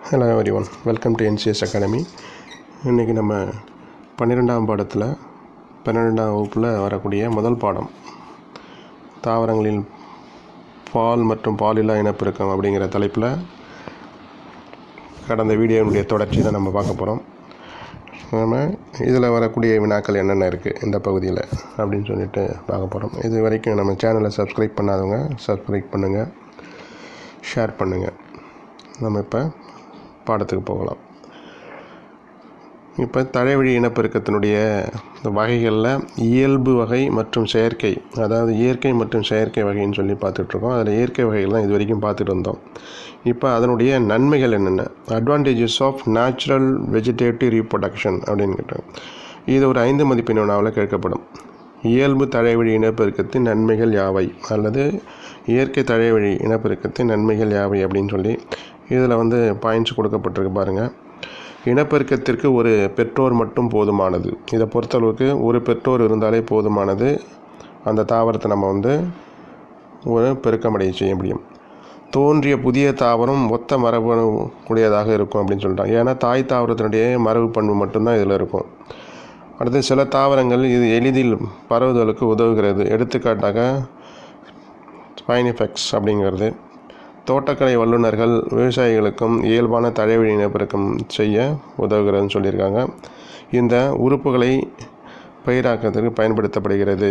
hello everyone welcome to NCS academy இன்றைக்கி நம்ம பன்னிரெண்டாம் பாடத்தில் பன்னிரெண்டாம் வகுப்பில் வரக்கூடிய முதல் பாடம் தாவரங்களில் பால் மற்றும் பாலில்லா இனப்பெருக்கம் அப்படிங்கிற தலைப்பில் கடந்த வீடியோனுடைய தொடர்ச்சி தான் நம்ம பார்க்க போகிறோம் நம்ம இதில் வரக்கூடிய வினாக்கள் என்னென்ன இருக்குது இந்த பகுதியில் அப்படின்னு சொல்லிட்டு பார்க்க போகிறோம் இது வரைக்கும் நம்ம சேனலை சப்ஸ்கிரைப் பண்ணாதவங்க சப்ஸ்கிரைப் பண்ணுங்கள் ஷேர் பண்ணுங்கள் நம்ம இப்போ பாடத்துக்கு போகலாம் இப்போ தழைவழி இனப்பெருக்கத்தினுடைய வகைகளில் இயல்பு வகை மற்றும் செயற்கை அதாவது இயற்கை மற்றும் செயற்கை வகைன்னு சொல்லி பார்த்துட்ருக்கோம் அதில் இயற்கை வகைகள் தான் இது வரைக்கும் பார்த்துட்டு வந்தோம் இப்போ அதனுடைய நன்மைகள் என்னென்ன advantages of natural vegetative reproduction அப்படின்னு கேட்டாங்க இது ஒரு ஐந்து மதிப்பெண் வினாவில் கேட்கப்படும் இயல்பு தழைவழி இனப்பெருக்கத்தின் நன்மைகள் யாவை அல்லது இயற்கை தழைவழி இனப்பெருக்கத்தின் நன்மைகள் யாவை அப்படின்னு சொல்லி இதில் வந்து பாயிண்ட்ஸ் கொடுக்கப்பட்டிருக்கு பாருங்கள் இனப்பெருக்கத்திற்கு ஒரு பெற்றோர் மட்டும் போதுமானது இதை பொறுத்தளவுக்கு ஒரு பெற்றோர் இருந்தாலே போதுமானது அந்த தாவரத்தை நம்ம வந்து ஒரு பெருக்கமடைய செய்ய முடியும் தோன்றிய புதிய தாவரம் ஒத்த மரபணு உடையதாக இருக்கும் அப்படின்னு சொல்லிட்டாங்க ஏன்னா தாய் தாவரத்தினுடைய மரபு பண்பு மட்டும்தான் இதில் இருக்கும் அடுத்து சில தாவரங்கள் இது எளிதில் பரவுதலுக்கு உதவுகிறது எடுத்துக்காட்டாக ஸ்பைனிஃபெக்ஸ் அப்படிங்கிறது தோட்டக்கலை வல்லுநர்கள் விவசாயிகளுக்கும் இயல்பான தழைவழி இனப்பெருக்கம் செய்ய உதவுகிறதுன்னு சொல்லியிருக்காங்க இந்த உறுப்புகளை பயிராக்கத்திற்கு பயன்படுத்தப்படுகிறது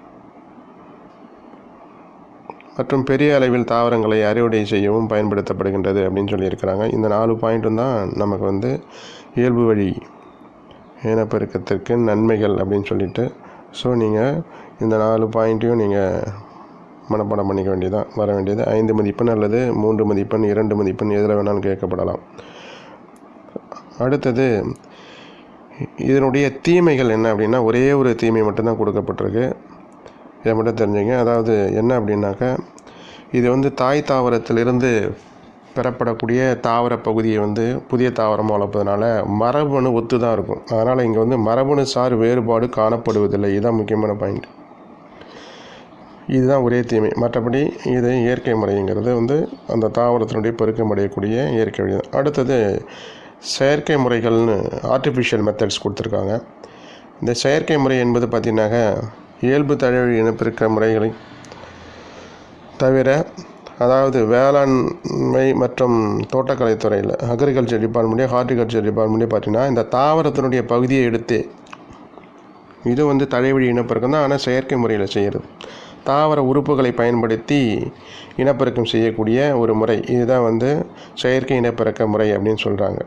மற்றும் பெரிய அளவில் தாவரங்களை அறுவடை செய்யவும் பயன்படுத்தப்படுகின்றது அப்படின்னு சொல்லியிருக்கிறாங்க இந்த நாலு பாயிண்ட்டும் தான் நமக்கு வந்து இயல்பு வழி இனப்பெருக்கத்திற்கு நன்மைகள் அப்படின்னு சொல்லிட்டு ஸோ நீங்கள் இந்த நாலு பாயிண்ட்டையும் நீங்கள் மனப்பாடம் பண்ணிக்க வேண்டியதான் வர வேண்டியது ஐந்து மதிப்பெண் அல்லது மூன்று மதிப்பெண் இரண்டு மதிப்பெண் எதில் வேணாலும் கேட்கப்படலாம் அடுத்தது இதனுடைய தீமைகள் என்ன அப்படின்னா ஒரே ஒரு தீமை மட்டும்தான் கொடுக்கப்பட்டிருக்கு இதை மட்டும் தெரிஞ்சுங்க அதாவது என்ன அப்படின்னாக்கா இது வந்து தாய் தாவரத்திலிருந்து பெறப்படக்கூடிய தாவர பகுதியை வந்து புதிய தாவரமாக வளர்ப்பதனால மரபணு ஒத்து தான் இருக்கும் அதனால் இங்கே வந்து மரபணு சார் வேறுபாடு காணப்படுவதில்லை இதுதான் முக்கியமான பாயிண்ட் இதுதான் ஒரே தீமை மற்றபடி இது இயற்கை முறைங்கிறது வந்து அந்த தாவரத்தினுடைய பெருக்கம் அடையக்கூடிய இயற்கை வழி தான் அடுத்தது செயற்கை முறைகள்னு ஆர்டிஃபிஷியல் மெத்தட்ஸ் கொடுத்துருக்காங்க இந்த செயற்கை முறை என்பது பார்த்திங்கனாக்கா இயல்பு தழுவி இனப்பெருக்க முறைகளை தவிர அதாவது வேளாண்மை மற்றும் தோட்டக்கலை துறையில் அக்ரிகல்ச்சர் டிபார்ட்மெண்ட்டே ஹார்டிகல்ச்சர் டிபார்ட்மெண்ட்டே பார்த்தீங்கன்னா இந்த தாவரத்தினுடைய பகுதியை எடுத்து இது வந்து தலைவழி இனப்பெருக்கம் தான் ஆனால் செயற்கை முறையில் செய்கிறது தாவர உறுப்புகளை பயன்படுத்தி இனப்பெருக்கம் செய்யக்கூடிய ஒரு முறை இதுதான் வந்து செயற்கை இனப்பெருக்க முறை அப்படின்னு சொல்கிறாங்க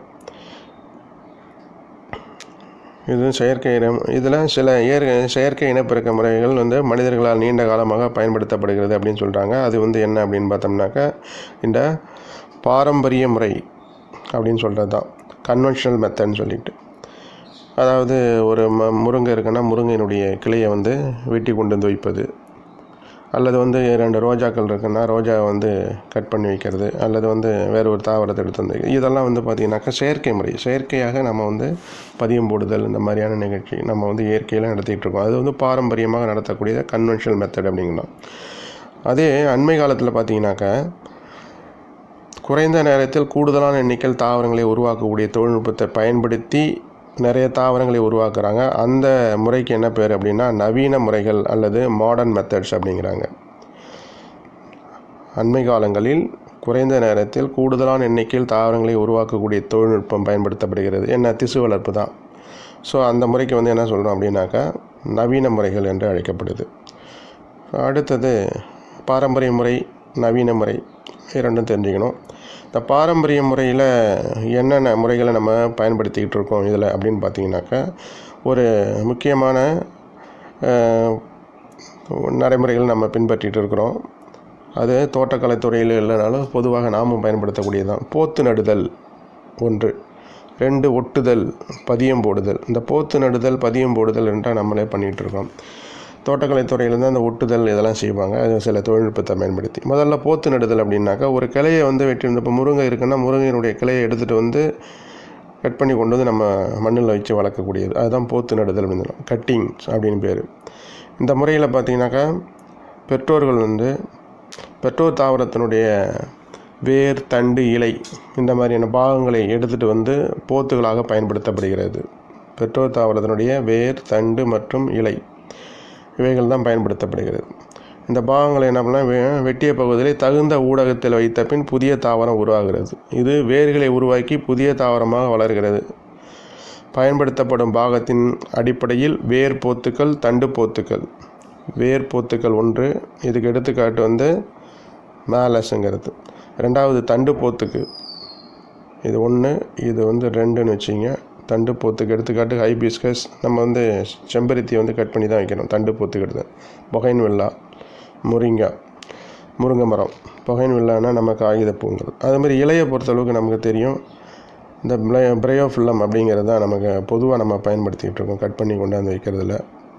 இது செயற்கை இனம் இதில் சில இயற் செயற்கை இனப்பெருக்க முறைகள் வந்து மனிதர்களால் நீண்ட காலமாக பயன்படுத்தப்படுகிறது அப்படின்னு சொல்கிறாங்க அது வந்து என்ன அப்படின்னு பார்த்தோம்னாக்கா இந்த பாரம்பரிய முறை அப்படின்னு சொல்கிறது தான் கன்வென்ஷனல் மெத்தட்னு சொல்லிட்டு அதாவது ஒரு ம முருங்கை இருக்குன்னா முருங்கையினுடைய கிளையை வந்து வெட்டி கொண்டு வந்து வைப்பது அல்லது வந்து ரெண்டு ரோஜாக்கள் இருக்குன்னா ரோஜா வந்து கட் பண்ணி வைக்கிறது அல்லது வந்து வேறு ஒரு தாவரத்தை எடுத்து வந்து இதெல்லாம் வந்து பார்த்திங்கனாக்கா செயற்கை முறை செயற்கையாக நம்ம வந்து பதியம் போடுதல் இந்த மாதிரியான நிகழ்ச்சி நம்ம வந்து இயற்கையில் நடத்திட்டு இருக்கோம் அது வந்து பாரம்பரியமாக நடத்தக்கூடிய கன்வென்ஷனல் மெத்தட் அப்படிங்கலாம் அதே அண்மை காலத்தில் பார்த்திங்கனாக்கா குறைந்த நேரத்தில் கூடுதலான எண்ணிக்கையில் தாவரங்களை உருவாக்கக்கூடிய தொழில்நுட்பத்தை பயன்படுத்தி நிறைய தாவரங்களை உருவாக்குறாங்க அந்த முறைக்கு என்ன பேர் அப்படின்னா நவீன முறைகள் அல்லது மாடர்ன் மெத்தட்ஸ் அப்படிங்கிறாங்க அண்மை காலங்களில் குறைந்த நேரத்தில் கூடுதலான எண்ணிக்கையில் தாவரங்களை உருவாக்கக்கூடிய தொழில்நுட்பம் பயன்படுத்தப்படுகிறது என்ன திசு வளர்ப்பு தான் ஸோ அந்த முறைக்கு வந்து என்ன சொல்கிறோம் அப்படின்னாக்கா நவீன முறைகள் என்று அழைக்கப்படுது அடுத்தது பாரம்பரிய முறை நவீன முறை இரண்டும் தெரிஞ்சுக்கணும் இந்த பாரம்பரிய முறையில் என்னென்ன முறைகளை நம்ம பயன்படுத்திக்கிட்டு இருக்கோம் இதில் அப்படின்னு பார்த்தீங்கன்னாக்கா ஒரு முக்கியமான நடைமுறைகள் நம்ம பின்பற்றிட்டு இருக்கிறோம் அது தோட்டக்கலை துறையில் இல்லைனாலும் பொதுவாக நாமும் பயன்படுத்தக்கூடியது தான் போத்து நடுதல் ஒன்று ரெண்டு ஒட்டுதல் பதியம் போடுதல் இந்த போத்து நடுதல் பதியம் போடுதல் என்றால் நம்மளே பண்ணிகிட்ருக்கோம் தோட்டக்கலை துறையிலேருந்து அந்த ஒட்டுதல் இதெல்லாம் செய்வாங்க அது சில தொழில்நுட்பத்தை பயன்படுத்தி முதல்ல போத்து நடுதல் அப்படின்னாக்கா ஒரு கிளையை வந்து வெட்டியிருந்த இப்போ முருங்கை இருக்குன்னா முருங்கையினுடைய கிளையை எடுத்துகிட்டு வந்து கட் பண்ணி கொண்டு வந்து நம்ம மண்ணில் வச்சு வளர்க்கக்கூடியது அதுதான் போத்து நடுதல் அப்படின்னு கட்டிங் அப்படின்னு பேர் இந்த முறையில் பார்த்திங்கனாக்கா பெற்றோர்கள் வந்து பெற்றோர் தாவரத்தினுடைய வேர் தண்டு இலை இந்த மாதிரியான பாகங்களை எடுத்துகிட்டு வந்து போத்துகளாக பயன்படுத்தப்படுகிறது பெற்றோர் தாவரத்தினுடைய வேர் தண்டு மற்றும் இலை இவைகள் தான் பயன்படுத்தப்படுகிறது இந்த பாகங்களை என்ன பண்ணலாம் வெ- வெட்டிய பகுதியில் தகுந்த ஊடகத்தில் வைத்த பின் புதிய தாவரம் உருவாகிறது இது வேர்களை உருவாக்கி புதிய தாவரமாக வளர்கிறது பயன்படுத்தப்படும் பாகத்தின் அடிப்படையில் வேர் போத்துக்கள் தண்டு போத்துக்கள் வேர் போத்துக்கள் ஒன்று இதுக்கு எடுத்துக்காட்டு வந்து மேலஸுங்கிறது ரெண்டாவது தண்டு போத்துக்கு இது ஒன்று இது வந்து ரெண்டுன்னு வச்சிங்க தண்டு போத்துக்கு எடுத்துக்காட்டு ஹைபிஸ்கஸ் நம்ம வந்து செம்பருத்தியை வந்து கட் பண்ணி தான் வைக்கிறோம் தண்டு போத்துக்கு எடுத்து பொகைன் வெள்ளா முருங்கா முருங்கை மரம் பொகைன் வெள்ளானா நம்ம காகித பூங்கிறது அது மாதிரி இலையை பொறுத்தளவுக்கு நமக்கு தெரியும் இந்த பிரயோஃபில்லம் அப்படிங்கிறது தான் நமக்கு பொதுவாக நம்ம பயன்படுத்திகிட்டு இருக்கோம் கட் பண்ணி கொண்டாந்து வைக்கிறதுல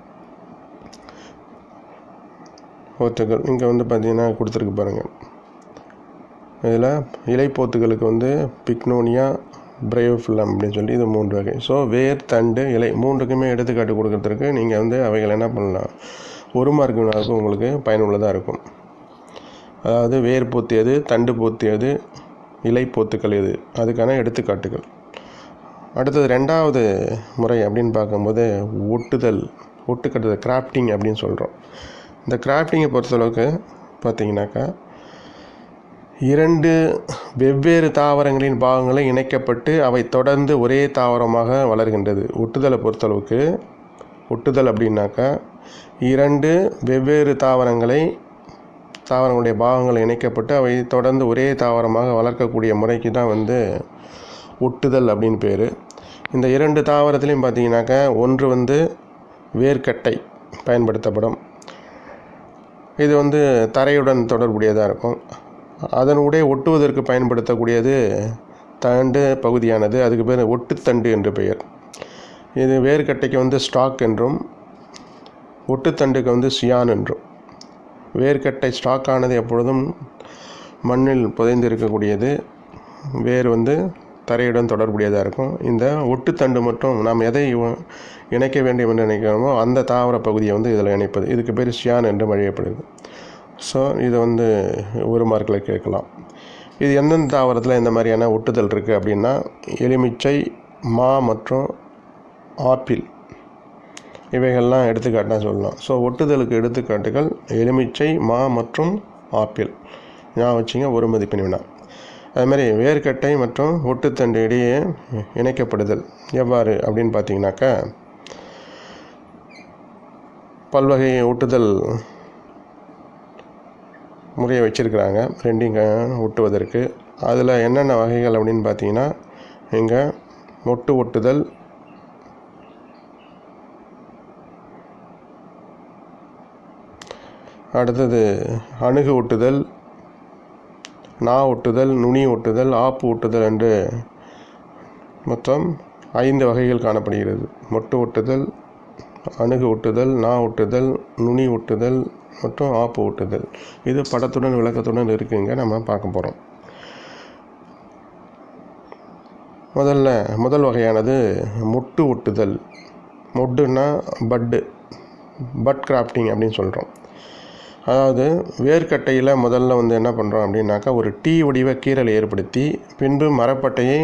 போத்துக்கள் இங்கே வந்து பார்த்தீங்கன்னா கொடுத்துருக்கு பாருங்கள் இதில் இலைப்போத்துகளுக்கு வந்து பிக்னோனியா பிரயோஃபில்லம் அப்படின்னு சொல்லி இது மூன்று வகை ஸோ வேர் தண்டு இலை மூன்றுக்குமே எடுத்துக்காட்டு கொடுக்கறதுக்கு நீங்கள் வந்து அவைகள் என்ன பண்ணலாம் ஒரு மார்க் வினாவுக்கு உங்களுக்கு பயனுள்ளதாக இருக்கும் அதாவது வேர் போத்து எது தண்டு போத்து எது இலை போத்துக்கள் எது அதுக்கான எடுத்துக்காட்டுகள் அடுத்தது ரெண்டாவது முறை அப்படின்னு பார்க்கும்போது ஒட்டுதல் ஒட்டுக்கட்டுதல் கிராஃப்டிங் அப்படின்னு சொல்கிறோம் இந்த கிராஃப்டிங்கை பொறுத்தளவுக்கு பார்த்தீங்கன்னாக்கா இரண்டு வெவ்வேறு தாவரங்களின் பாகங்களை இணைக்கப்பட்டு அவை தொடர்ந்து ஒரே தாவரமாக வளர்கின்றது ஒட்டுதலை பொறுத்தளவுக்கு ஒட்டுதல் அப்படின்னாக்கா இரண்டு வெவ்வேறு தாவரங்களை தாவரங்களுடைய பாகங்கள் இணைக்கப்பட்டு அவை தொடர்ந்து ஒரே தாவரமாக வளர்க்கக்கூடிய முறைக்கு தான் வந்து ஒட்டுதல் அப்படின்னு பேர் இந்த இரண்டு தாவரத்துலேயும் பார்த்தீங்கன்னாக்கா ஒன்று வந்து வேர்க்கட்டை பயன்படுத்தப்படும் இது வந்து தரையுடன் தொடர்புடையதாக இருக்கும் அதனுடைய ஒட்டுவதற்கு பயன்படுத்தக்கூடியது தண்டு பகுதியானது அதுக்கு பேர் ஒட்டுத்தண்டு என்று பெயர் இது வேர்க்கட்டைக்கு வந்து ஸ்டாக் என்றும் ஒட்டுத்தண்டுக்கு வந்து சியான் என்றும் வேர்க்கட்டை ஸ்டாக் ஆனது எப்பொழுதும் மண்ணில் புதைந்து இருக்கக்கூடியது வேர் வந்து தரையுடன் தொடர்புடையதாக இருக்கும் இந்த ஒட்டுத்தண்டு மட்டும் நாம் எதை இவ- இணைக்க வேண்டும் என்று நினைக்கிறோமோ அந்த தாவர பகுதியை வந்து இதில் இணைப்பது இதுக்கு பேர் சியான் என்று வழியப்படுது ஸோ இதை வந்து ஒரு மார்க்கில் கேட்கலாம் இது எந்தெந்த தாவரத்தில் இந்த மாதிரியான ஒட்டுதல் இருக்குது அப்படின்னா எலுமிச்சை மா மற்றும் ஆப்பிள் இவைகள்லாம் எடுத்துக்காட்டாக சொல்லலாம் ஸோ ஒட்டுதலுக்கு எடுத்துக்காட்டுகள் எலுமிச்சை மா மற்றும் ஆப்பிள் ஞாபகம் வச்சுங்க ஒரு மதிப்பெண் வினா அது மாதிரி வேர்க்கட்டை மற்றும் ஒட்டுத்தண்டு இடையே இணைக்கப்படுதல் எவ்வாறு அப்படின்னு பார்த்தீங்கன்னாக்கா பல்வகை ஒட்டுதல் முறையை வச்சுருக்கிறாங்க ரெண்டையும் க- ஒட்டுவதற்கு அதில் என்னென்ன வகைகள் அப்படின்னு பார்த்தீங்கன்னா இங்கே மொட்டு ஒட்டுதல் அடுத்தது அணுகு ஒட்டுதல் நா ஒட்டுதல் நுனி ஒட்டுதல் ஆப்பு ஒட்டுதல் என்று மொத்தம் ஐந்து வகைகள் காணப்படுகிறது மொட்டு ஒட்டுதல் அணுகு ஒட்டுதல் நா ஒட்டுதல் நுனி ஒட்டுதல் மற்றும் ஆப்பு ஒட்டுதல் இது படத்துடன் விளக்கத்துடன் இருக்குங்க நம்ம பார்க்க போகிறோம் முதல்ல முதல் வகையானது மொட்டு ஒட்டுதல் மொட்டுன்னா பட்டு பட் கிராஃப்டிங் அப்படின்னு சொல்கிறோம் அதாவது வேர்க்கட்டையில் முதல்ல வந்து என்ன பண்ணுறோம் அப்படின்னாக்கா ஒரு டீ வடிவ கீறலை ஏற்படுத்தி பின்பு மரப்பட்டையை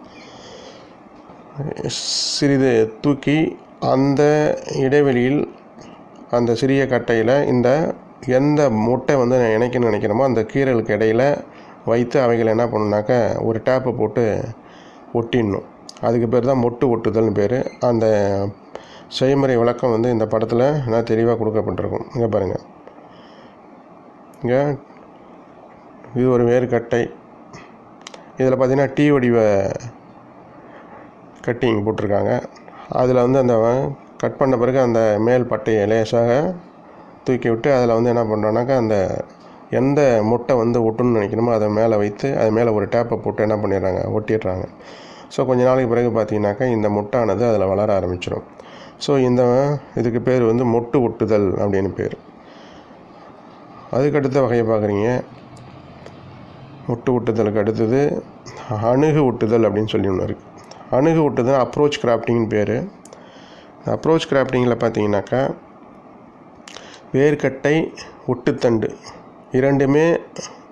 சிறிது தூக்கி அந்த இடைவெளியில் அந்த சிறிய கட்டையில் இந்த எந்த முட்டை வந்து நான் இணைக்கணும்னு நினைக்கிறோமோ அந்த கீறலுக்கு இடையில் வைத்து அவைகள் என்ன பண்ணுனாக்கா ஒரு டேப்பை போட்டு ஒட்டிடணும் அதுக்கு பேர் தான் மொட்டு ஒட்டுதல்னு பேர் அந்த செய்முறை விளக்கம் வந்து இந்த படத்தில் நான் தெளிவாக கொடுக்கப்பட்டிருக்கும் இங்கே பாருங்கள் இங்கே இது ஒரு வேர்க்கட்டை இதில் பார்த்தீங்கன்னா டீ வடிவ கட்டிங் போட்டிருக்காங்க அதில் வந்து அந்த கட் பண்ண பிறகு அந்த மேல் பட்டையை லேசாக தூக்கி விட்டு அதில் வந்து என்ன பண்ணுறோன்னாக்கா அந்த எந்த முட்டை வந்து ஒட்டணும்னு நினைக்கணுமோ அதை மேலே வைத்து அது மேலே ஒரு டேப்பை போட்டு என்ன பண்ணிடுறாங்க ஒட்டிடுறாங்க ஸோ கொஞ்ச நாளைக்கு பிறகு பார்த்தீங்கன்னாக்கா இந்த முட்டானது அதில் வளர ஆரம்பிச்சிடும் ஸோ இந்த இதுக்கு பேர் வந்து மொட்டு ஒட்டுதல் அப்படின்னு பேர் அதுக்கு அடுத்த வகையை பார்க்குறீங்க ஒட்டு ஒட்டுதலுக்கு அடுத்தது அணுகு ஒட்டுதல் அப்படின்னு சொல்லி ஒன்று இருக்குது அணுகு ஒட்டுதல் அப்ரோச் கிராஃப்டிங்னு பேர் அப்ரோச் கிராஃப்டிங்கில் பார்த்தீங்கன்னாக்கா வேர்க்கட்டை ஒட்டுத்தண்டு இரண்டுமே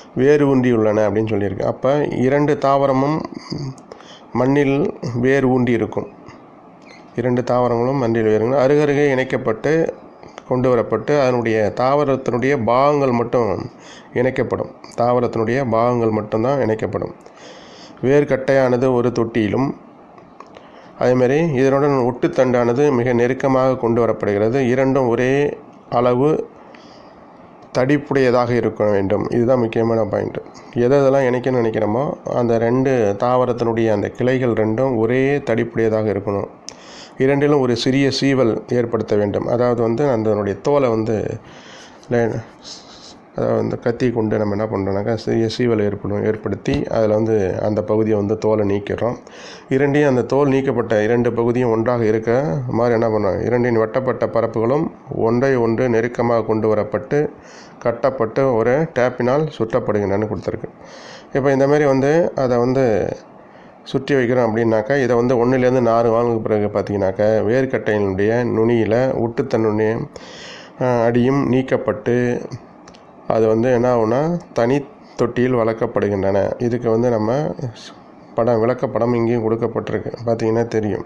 வேறு ஊன்றி உள்ளன அப்படின்னு சொல்லியிருக்கு அப்போ இரண்டு தாவரமும் மண்ணில் வேர் ஊன்றி இருக்கும் இரண்டு தாவரங்களும் மண்ணில் வேறு அருகருகே இணைக்கப்பட்டு கொண்டு வரப்பட்டு அதனுடைய தாவரத்தினுடைய பாகங்கள் மட்டும் இணைக்கப்படும் தாவரத்தினுடைய பாகங்கள் மட்டும்தான் இணைக்கப்படும் வேர்க்கட்டையானது ஒரு தொட்டியிலும் அதேமாரி இதனுடன் ஒட்டுத்தண்டானது மிக நெருக்கமாக கொண்டு வரப்படுகிறது இரண்டும் ஒரே அளவு தடிப்புடையதாக இருக்க வேண்டும் இதுதான் முக்கியமான பாயிண்ட் எதை எதெல்லாம் இணைக்கணும்னு நினைக்கிறோமோ அந்த ரெண்டு தாவரத்தினுடைய அந்த கிளைகள் ரெண்டும் ஒரே தடிப்புடையதாக இருக்கணும் இரண்டிலும் ஒரு சிறிய சீவல் ஏற்படுத்த வேண்டும் அதாவது வந்து அதனுடைய தோலை வந்து லே- அதாவது வந்து கத்தி கொண்டு நம்ம என்ன பண்ணுறோம்னாக்கா சிறிய சீவல் ஏற்படும் ஏற்படுத்தி அதில் வந்து அந்த பகுதியை வந்து தோலை நீக்கிறோம் இரண்டையும் அந்த தோல் நீக்கப்பட்ட இரண்டு பகுதியும் ஒன்றாக இருக்க மாதிரி என்ன பண்ணோம் இரண்டின் வெட்டப்பட்ட பரப்புகளும் ஒன்றை ஒன்று நெருக்கமாக கொண்டு வரப்பட்டு கட்டப்பட்டு ஒரு டேப்பினால் சுற்றப்படுகின்றன கொடுத்துருக்கு இப்போ இந்த மாதிரி வந்து அதை வந்து சுற்றி வைக்கிறோம் அப்படின்னாக்கா இதை வந்து ஒன்றுலேருந்து நாலு வாரங்களுக்கு பிறகு பார்த்தீங்கன்னாக்கா வேர்க்கட்டையினுடைய நுனியில் உட்டுத்தன்னுடைய அஹ், அடியும் நீக்கப்பட்டு அது வந்து என்ன ஆகும்னா தனி தொட்டியில் வளர்க்கப்படுகின்றன இதுக்கு வந்து நம்ம படம் விளக்கப்படம் இங்கேயும் கொடுக்கப்பட்டிருக்கு பார்த்தீங்கன்னா தெரியும்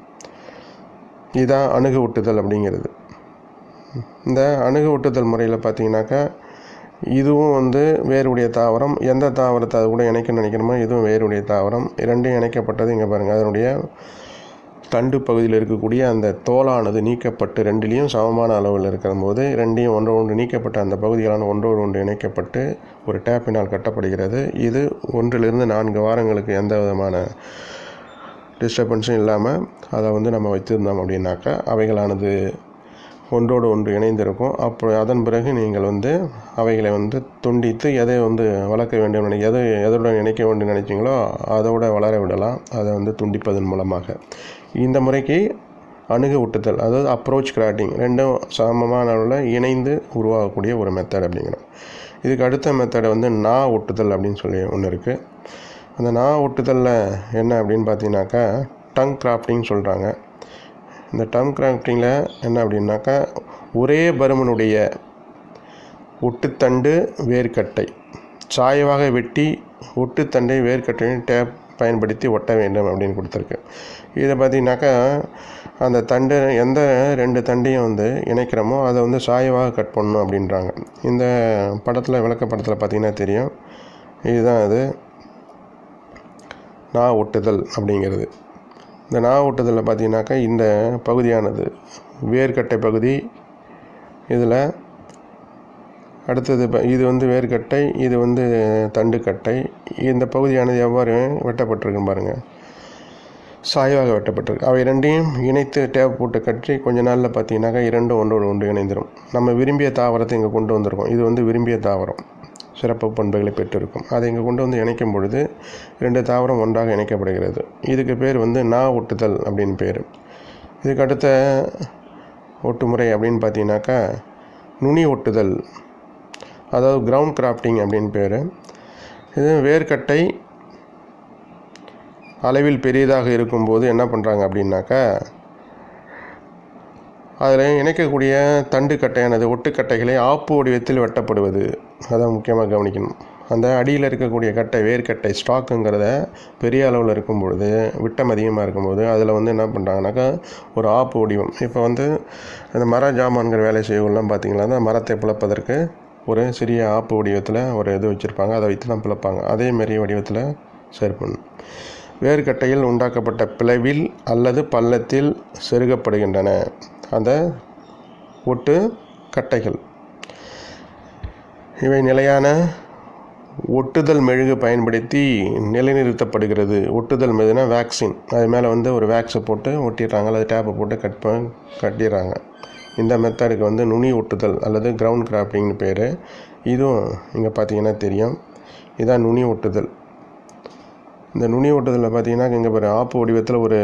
இதுதான் அணுகு ஒட்டுதல் அப்படிங்கிறது இந்த அணுகு ஒட்டுதல் முறையில் பார்த்தீங்கன்னாக்கா இதுவும் வந்து வேருடைய தாவரம் எந்த தாவரத்தை அது கூட இணைக்கணும்னு நினைக்கணுமோ இதுவும் வேருடைய தாவரம் இரண்டையும் இணைக்கப்பட்டது இங்கே பாருங்கள் அதனுடைய தண்டு பகுதியில் இருக்கக்கூடிய அந்த தோலானது நீக்கப்பட்டு ரெண்டுலேயும் சமமான அளவில் இருக்கிற போது ரெண்டையும் ஒன்று ஒன்று நீக்கப்பட்ட அந்த பகுதிகளான ஒன்றோடு ஒன்று இணைக்கப்பட்டு ஒரு டேப்பினால் கட்டப்படுகிறது இது ஒன்றிலிருந்து நான்கு வாரங்களுக்கு எந்த விதமான டிஸ்டர்பன்ஸும் இல்லாமல் அதை வந்து நம்ம வைத்திருந்தோம் அப்படின்னாக்கா அவைகளானது ஒன்றோடு ஒன்று இணைந்திருக்கும் அப்போ அதன் பிறகு நீங்கள் வந்து அவைகளை வந்து துண்டித்து எதை வந்து வளர்க்க வேண்டும் நினை எதை எதுடன் இணைக்க வேண்டும் நினைச்சீங்களோ அதோட வளர விடலாம் அதை வந்து துண்டிப்பதன் மூலமாக இந்த முறைக்கு அணுகு ஒட்டுதல் அதாவது அப்ரோச் கிராட்டிங் ரெண்டும் சமமான அளவில் இணைந்து உருவாகக்கூடிய ஒரு மெத்தட் அப்படிங்கிறோம் இதுக்கு அடுத்த மெத்தடை வந்து நா ஒட்டுதல் அப்படின்னு சொல்லி ஒன்று இருக்குது அந்த நா ஒட்டுதலில் என்ன அப்படின்னு பார்த்தீங்கன்னாக்கா டங் கிராஃப்டிங் சொல்கிறாங்க இந்த டங் கிராஃப்டிங்கில் என்ன அப்படின்னாக்கா ஒரே பருமனுடைய ஒட்டுத்தண்டு வேர்க்கட்டை சாய்வாக வெட்டி ஒட்டுத்தண்டை வேர்க்கட்டையும் டேப் பயன்படுத்தி ஒட்ட வேண்டும் அப்படின்னு கொடுத்துருக்கு இதை பார்த்தீங்கன்னாக்கா அந்த தண்டு எந்த ரெண்டு தண்டையும் வந்து இணைக்கிறோமோ அதை வந்து சாய்வாக கட் பண்ணணும் அப்படின்றாங்க இந்த படத்தில் விளக்கப்படத்தில் பார்த்தீங்கன்னா தெரியும் இதுதான் அது நா ஒட்டுதல் அப்படிங்கிறது இந்த நா ஒட்டுதலில் பார்த்தீங்கன்னாக்கா இந்த பகுதியானது வேர்க்கட்டை பகுதி இதில் அடுத்தது ப- இது வந்து வேர்க்கட்டை இது வந்து தண்டுக்கட்டை இந்த பகுதியானது எவ்வாறு வெட்டப்பட்டிருக்குன்னு பாருங்கள் சாய்வாக வெட்டப்பட்டிருக்கு அவை இரண்டையும் இணைத்து டேப் போட்டு கட்டி கொஞ்ச நாளில் பார்த்தீங்கன்னாக்கா இரண்டும் ஒன்றோடு ஒன்று இணைந்திரும் நம்ம விரும்பிய தாவரத்தை இங்கே கொண்டு வந்திருக்கோம் இது வந்து விரும்பிய தாவரம் சிறப்பு பண்புகளை பெற்றிருக்கும் அதை இங்கே கொண்டு வந்து இணைக்கும் பொழுது ரெண்டு தாவரம் ஒன்றாக இணைக்கப்படுகிறது இதுக்கு பேர் வந்து நா ஒட்டுதல் அப்படின்னு பேர் இதுக்கு அடுத்த ஒட்டுமுறை அப்படின்னு பார்த்தீங்கன்னாக்கா நுனி ஒட்டுதல் அதாவது கிரவுண்ட் கிராஃப்டிங் அப்படின்னு பேர் இது வேர்க்கட்டை அளவில் பெரியதாக இருக்கும்போது என்ன பண்ணுறாங்க அப்படின்னாக்கா அதில் இணைக்கக்கூடிய தண்டு கட்டையானது ஒட்டுக்கட்டைகளை ஆப்பு வடிவத்தில் வெட்டப்படுவது அதான் முக்கியமாக கவனிக்கணும் அந்த அடியில் இருக்கக்கூடிய கட்டை வேர்க்கட்டை ஸ்டாக்குங்கிறத பெரிய அளவில் இருக்கும் பொழுது விட்டம் அதிகமாக இருக்கும்போது அதில் வந்து என்ன பண்ணுறாங்கனாக்கா ஒரு ஆப்பு வடிவம் இப்போ வந்து அந்த மர ஜாமான்கிற வேலை செய்யலாம் பார்த்தீங்களா அந்த மரத்தை பிளப்பதற்கு ஒரு சிறிய ஆப்பு வடிவத்தில் ஒரு இது வச்சுருப்பாங்க அதை வைத்து தான் பிளப்பாங்க அதே மாரி வடிவத்தில் சேர்ப்பணும் வேர்க்கட்டையில் உண்டாக்கப்பட்ட பிளவில் அல்லது பள்ளத்தில் செருகப்படுகின்றன அந்த ஒட்டு கட்டைகள் இவை நிலையான ஒட்டுதல் மெழுகு பயன்படுத்தி நிலைநிறுத்தப்படுகிறது ஒட்டுதல் மெழுகுனா வேக்சின் அது மேலே வந்து ஒரு வேக்ஸை போட்டு ஒட்டிடுறாங்க அல்லது டேப்பை போட்டு கட் ப கட்டிடுறாங்க இந்த மெத்தடுக்கு வந்து நுனி ஒட்டுதல் அல்லது கிரவுண்ட் கிராஃப்டிங்னு பேர் இதுவும் இங்கே பார்த்தீங்கன்னா தெரியும் இதான் நுனி ஒட்டுதல் இந்த நுனி ஓட்டத்தில் பார்த்தீங்கன்னா இங்கே பாரு ஆப்பு வடிவத்தில் ஒரு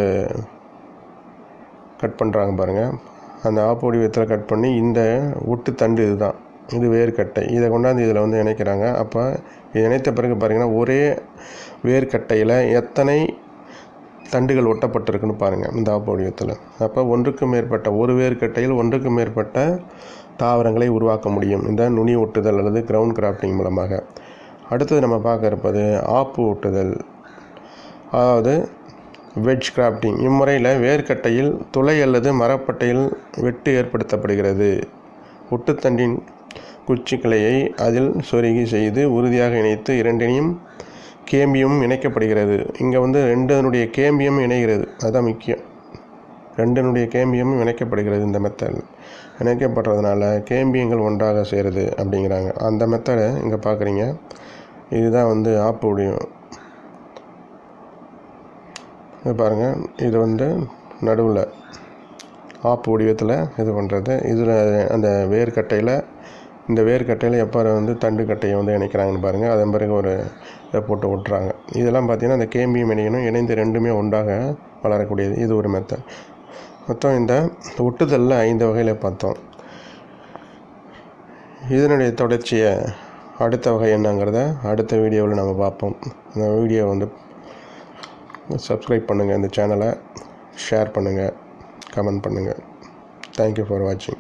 கட் பண்ணுறாங்க பாருங்கள் அந்த ஆப்பு வடிவத்தில் கட் பண்ணி இந்த ஒட்டு தண்டு இதுதான் இது வேர்க்கட்டை இதை கொண்டாந்து இதில் வந்து இணைக்கிறாங்க அப்போ இது இணைத்த பிறகு பாருங்கன்னா ஒரே வேர்க்கட்டையில் எத்தனை தண்டுகள் ஒட்டப்பட்டிருக்குன்னு பாருங்கள் இந்த ஆப்பு வடிவத்தில் அப்போ ஒன்றுக்கு மேற்பட்ட ஒரு வேர்க்கட்டையில் ஒன்றுக்கு மேற்பட்ட தாவரங்களை உருவாக்க முடியும் இந்த நுனி ஒட்டுதல் அல்லது கிரவுண்ட் கிராஃப்டிங் மூலமாக அடுத்தது நம்ம பார்க்க இருப்பது ஆப்பு ஊட்டுதல் அதாவது வெட்ஜ் கிராஃப்டிங் இம்முறையில் வேர்க்கட்டையில் துளை அல்லது மரப்பட்டையில் வெட்டு ஏற்படுத்தப்படுகிறது ஒட்டுத்தண்டின் குச்சி கிளையை அதில் சொருகி செய்து உறுதியாக இணைத்து இரண்டினையும் கேம்பியம் இணைக்கப்படுகிறது இங்கே வந்து ரெண்டனுடைய கேம்பியம் இணைகிறது அதுதான் முக்கியம் ரெண்டனுடைய கேம்பியமும் இணைக்கப்படுகிறது இந்த மெத்தடில் இணைக்கப்படுறதுனால கேம்பியங்கள் ஒன்றாக சேருது அப்படிங்கிறாங்க அந்த மெத்தடை இங்கே பார்க்குறீங்க இதுதான் வந்து ஆப்புடைய இது பாருங்கள் இது வந்து நடுவில் ஆப்பு வடிவத்தில் இது பண்ணுறது இதில் அந்த வேர்க்கட்டையில் இந்த வேர்க்கட்டையில் எப்போ வந்து தண்டு கட்டையை வந்து இணைக்கிறாங்கன்னு பாருங்கள் அதன் பிறகு ஒரு இதை போட்டு விட்டுறாங்க இதெல்லாம் பார்த்திங்கன்னா அந்த கேம்பியும் இணைக்கணும் இணைந்து ரெண்டுமே ஒன்றாக வளரக்கூடியது இது ஒரு மெத்தட் மொத்தம் இந்த ஒட்டுதலில் ஐந்து வகையில் பார்த்தோம் இதனுடைய தொடர்ச்சியை அடுத்த வகை என்னங்கிறத அடுத்த வீடியோவில் நம்ம பார்ப்போம் இந்த வீடியோ வந்து சப்ஸ்கிரைப் பண்ணுங்கள் இந்த சேனலை ஷேர் பண்ணுங்கள் கமெண்ட் பண்ணுங்கள் தேங்க்யூ ஃபார் வாட்சிங்